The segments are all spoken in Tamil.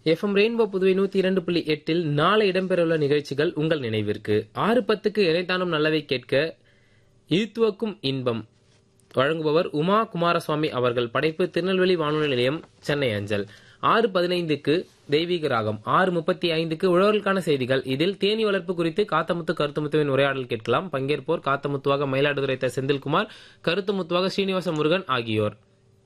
எஃப்எம் ரெயின்போ புதுவை நூத்தி இரண்டு புள்ளி எட்டில் நாளை இடம்பெறவுள்ள நிகழ்ச்சிகள் உங்கள் நினைவிற்கு ஆறு பத்துக்கு இணைத்தானும் நல்லவை கேட்க ஈத்துவக்கும் இன்பம் வழங்குபவர் உமா குமாரசுவாமி அவர்கள் படைப்பு திருநெல்வேலி வானொலி நிலையம் சென்னை அஞ்சல் ஆறு பதினைந்துக்கு தெய்வீக ராகம் ஆறு முப்பத்தி ஐந்துக்கு உழவர்களுக்கான செய்திகள் இதில் தேனி வளர்ப்பு குறித்து காத்தமுத்து கருத்துமுத்துவின் உரையாடல் கேட்கலாம் பங்கேற்போர் காத்தமுத்துவாக மயிலாடுதுறை த. செந்தில்குமார் கருத்துமுத்துவாக ஸ்ரீனிவாச முருகன் ஆகியோர்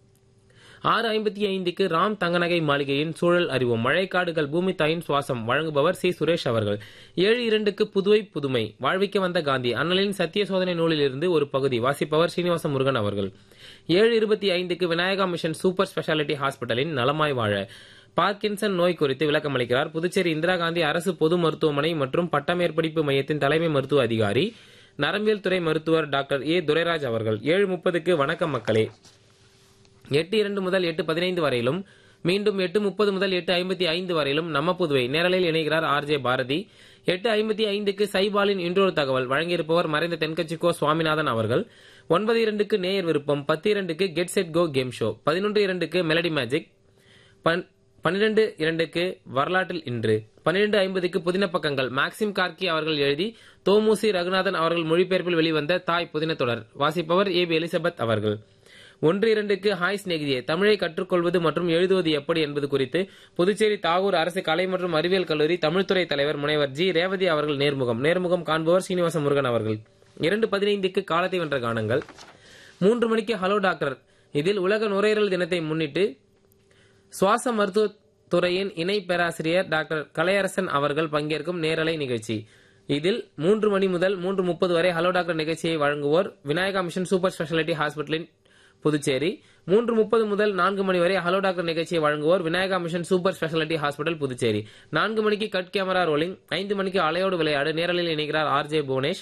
ஆறு ஐம்பத்தி ஐந்துக்கு ராம் தங்கநகை மாளிகையின் சூழல் அறிவோம் மழைக்காடுகள் பூமி தாயின் சுவாசம் வழங்குபவர் சி சுரேஷ் அவர்கள் ஏழு இரண்டுக்கு புதுவை புதுமை வாழ்விக்க வந்த காந்தி அண்ணலின் சத்திய சோதனை நூலிலிருந்து ஒரு பகுதி வாசிப்பவர் ஸ்ரீனிவாச முருகன் அவர்கள் ஏழு இருபத்தி ஐந்துக்கு விநாயகா மிஷன் சூப்பர் ஸ்பெஷாலிட்டி ஹாஸ்பிட்டலின் நலமாய் வாழ பார்க்கின்சன் நோய் குறித்து விளக்கம் அளிக்கிறார் புதுச்சேரி இந்திரா காந்தி அரசு பொது மருத்துவமனை மற்றும் பட்டமேற்படிப்பு மையத்தின் தலைமை மருத்துவ அதிகாரி நரம்பியல் துறை மருத்துவர் டாக்டர் ஏ துரைராஜ் அவர்கள் ஏழு முப்பதுக்கு வணக்கம் மக்களே எட்டு இரண்டு முதல் எட்டு பதினைந்து வரையிலும் மீண்டும் எட்டு முப்பது முதல் எட்டு ஐம்பத்தி ஐந்து வரையிலும் நம்ம புதுவை நேரலையில் இணைகிறார் ஆர் ஜே பாரதி எட்டு ஐம்பத்தி ஐந்துக்கு சைபாலின் இன்றொரு தகவல் வழங்கியிருப்பவர் மறைந்த தென்கட்சி கோ சுவாமிநாதன் அவர்கள் ஒன்பது இரண்டுக்கு நேயர் விருப்பம் பத்து இரண்டுக்கு get set go game show பதினொன்று இரண்டுக்கு மெலடி மேஜிக் பன்னிரண்டு இரண்டுக்கு வரலாற்றில் இன்று பன்னிரண்டு ஐம்பதுக்கு புதின பக்கங்கள் மேக்சிம் கார்கி அவர்கள் எழுதி தோமுசி ரகுநாதன் அவர்கள் மொழிபெயர்ப்பில் வெளிவந்த தாய் புதின தொடர் வாசிப்பவர் ஏ பி எலிசபெத் அவர்கள் ஒன்று இரண்டுக்கு ஹாய் சிநேகிதியே தமிழை கற்றுக்கொள்வது மற்றும் எழுதுவது எப்படி என்பது குறித்து புதுச்சேரி தாகூர் அரசு கலை மற்றும் அறிவியல் கல்லூரி தமிழ்துறை தலைவர் முனைவர் ஜி ரேவதி அவர்கள் நேர்முகம் நேர்முகம் காண்பவர் சீனிவாச முருகன் அவர்கள் இரண்டு பதினைந்துக்கு காலத்தை வென்ற கானங்கள் மூன்று மணிக்கு ஹலோ டாக்டர் இதில் உலக நுரையீரல் தினத்தை முன்னிட்டு சுவாச மருத்துவ துறையின் இணை பேராசிரியர் டாக்டர் கலையரசன் அவர்கள் பங்கேற்கும் நேரலை நிகழ்ச்சி இதில் மூன்று மணி முதல் மூன்று முப்பது வரை ஹலோ டாக்டர் நிகழ்ச்சியை வழங்குவோர் விநாயகா மிஷன் சூப்பர் ஸ்பெஷாலிட்டி ஹாஸ்பிட்டலின் புதுச்சேரி மூன்று முப்பது முதல் நான்கு மணி வரை ஹலோ டாக்டர் நிகழ்ச்சியை வழங்குவோர் Vinayaka mission super speciality hospital Puducherry நான்கு மணிக்கு கட் கேமரா ரோலிங் ஐந்து மணிக்கு அலையோடு விளையாடு நேரலில் இணைகிறார் ஆர் ஜே புவனேஷ்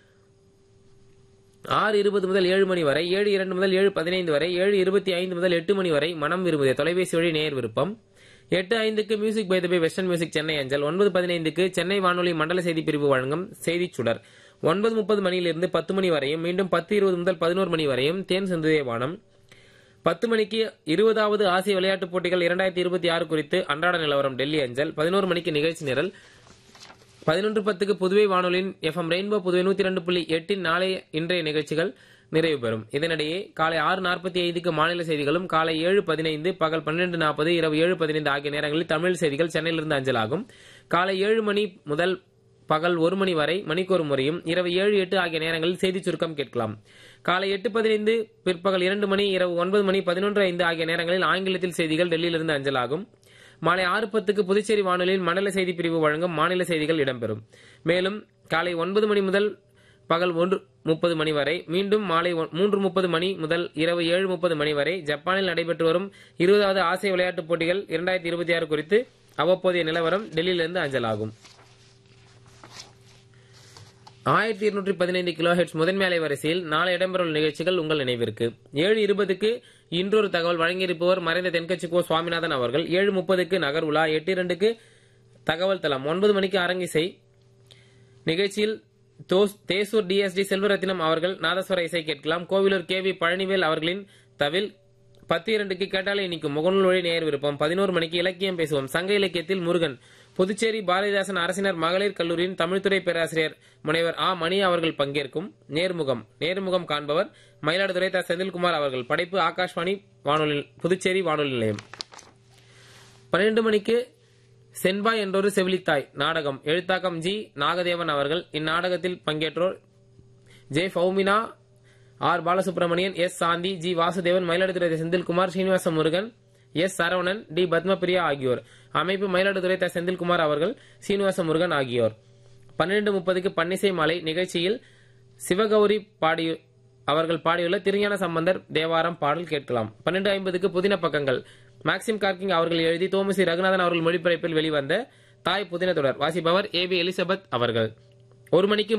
ஆறு இருபது முதல் ஏழு மணி வரை ஏழு இரண்டு முதல் ஏழு பதினைந்து வரை ஏழு இருபத்தி ஐந்து முதல் எட்டு மணி வரை மனம் விரும்புதே தொலைபேசி வழி நேர் விருப்பம் எட்டு ஐந்துக்கு music by by western music Chennai அஞ்சல் ஒன்பது பதினைந்துக்கு சென்னை வானொலி மண்டல செய்தி பிரிவு வழங்கும் செய்தி சுடர் ஒன்பது முப்பது மணியிலிருந்து பத்து மணி வரையும் மீண்டும் பத்து இருபது முதல் பதினோரு மணி வரையும் தேன் சிந்துதே வானம் பத்து மணிக்கு இருபதாவது ஆசிய விளையாட்டுப் போட்டிகள் இரண்டாயிரத்தி இருபத்தி ஆறு குறித்து அன்றாட நிலவரம் டெல்லி அஞ்சல் பதினோரு மணிக்கு நிகழ்ச்சி நிரல் பதினொன்று பத்துக்கு புதுவை வானொலியின் எஃப்எம் ரெயின்போ புதுவை நூத்தி ரெண்டு புள்ளி எட்டின் நாளைய இன்றைய நிகழ்ச்சிகள் நிறைவு பெறும் இதனிடையே காலை ஆறு நாற்பத்தி ஐந்துக்கு மாநில செய்திகளும் காலை ஏழு பதினைந்து பகல் பன்னிரண்டு நாற்பது இரவு ஏழு பதினைந்து ஆகிய நேரங்களில் தமிழ் செய்திகள் சென்னையிலிருந்து அஞ்சலாகும் காலை ஏழு மணி முதல் பகல் ஒரு மணி வரை மணிக்கொரு முறையும் இரவு ஏழு எட்டு ஆகிய நேரங்களில் செய்தி சுருக்கம் கேட்கலாம் காலை எட்டு பதினைந்து பிற்பகல் இரண்டு மணி இரவு ஒன்பது மணி பதினொன்று ஐந்து ஆகிய நேரங்களில் ஆங்கிலத்தில் செய்திகள் டெல்லியிலிருந்து அஞ்சலாகும் மாலை ஆறு பத்துக்கு புதுச்சேரி வானொலியின் மண்டல செய்தி பிரிவு வழங்கும் மாநில செய்திகள் இடம்பெறும் மேலும் காலை ஒன்பது மணி முதல் பகல் ஒன்று முப்பது மணி வரை மீண்டும் மாலை மூன்று முப்பது மணி முதல் இரவு ஏழு முப்பது மணி வரை ஜப்பானில் நடைபெற்று வரும் இருபதாவது ஆசிய விளையாட்டுப் போட்டிகள் இரண்டாயிரத்தி இருபத்தி ஆறு குறித்து அவ்வப்போதைய நிலவரம் டெல்லியிலிருந்து அஞ்சலாகும் ஆயிரத்தி இருநூற்றி பதினைந்து கிலோ ஹெட்ஸ் முதன்மை அலைவரிசையில் நாளை இடம்பெறவுள்ள நிகழ்ச்சிகள் உங்கள் நினைவிற்கு ஏழு இருபதுக்கு இன்றொரு தகவல் வழங்கியிருப்பவர் மறைந்த தென்கட்சி கோ சுவாமிநாதன் அவர்கள் ஏழு முப்பதுக்கு நகர் உலா எட்டு இரண்டுக்கு தகவல் தளம் ஒன்பது மணிக்கு அரங்கிசை நிகழ்ச்சியில் தேசூர் டிஎஸ்டி செல்வரத்தினம் அவர்கள் நாதஸ்வர இசை கேட்கலாம் கோவிலூர் கே வி பழனிவேல் அவர்களின் தவில் பத்து இரண்டுக்கு கேட்டாலே இன்னைக்கும் முகநூல் வழி நேர் விருப்பம் பதினோரு மணிக்கு இலக்கியம் பேசுவோம் சங்க இலக்கியத்தில் முருகன் புதுச்சேரி பாரதிதாசன் அரசினர் மகளிர் கல்லூரியின் தமிழ்துறை பேராசிரியர் முனைவர் ஆ மணி அவர்கள் பங்கேற்கும் நேர்முகம் நேர்முகம் காண்பவர் மயிலாடுதுறை த செந்தில்குமார் அவர்கள் படைப்பு ஆகாஷ்வாணி வானொலி புதுச்சேரி வானொலி நிலையம் பன்னிரண்டு மணிக்கு சென்பாய் என்றொரு செவிலித்தாய் நாடகம் எழுத்தாக்கம் ஜி நாகதேவன் அவர்கள் இந்நாடகத்தில் பங்கேற்றோர் J Fowmina R Balasubramanian S Shanthi G Vasudevan Mayiladuthurai Senthilkumar Srinivasa Murugan S Saravanan T Padmapriya ஆகியோர் அமைப்பு மயிலாடுதுறை த செந்தில்குமார் அவர்கள் சீனிவாச முருகன் ஆகியோர் பன்னிரண்டு முப்பதுக்கு பன்னிசை மாலை நிகழ்ச்சியில் சிவகௌரி பாடி அவர்கள் பாடியுள்ள திருஞான சம்பந்தர் தேவாரம் பாடல் கேட்கலாம் பன்னெண்டு ஐம்பதுக்கு புதின பக்கங்கள் மேக்சிம் கார்கிங் அவர்கள் எழுதி தோமசி ரகுநாதன் அவர்கள் மொழிபெயர்ப்பில் வெளிவந்த தாய் புதின தொடர் வாசிப்பவர் ஏ பி எலிசபெத் அவர்கள் ஒரு மணிக்கு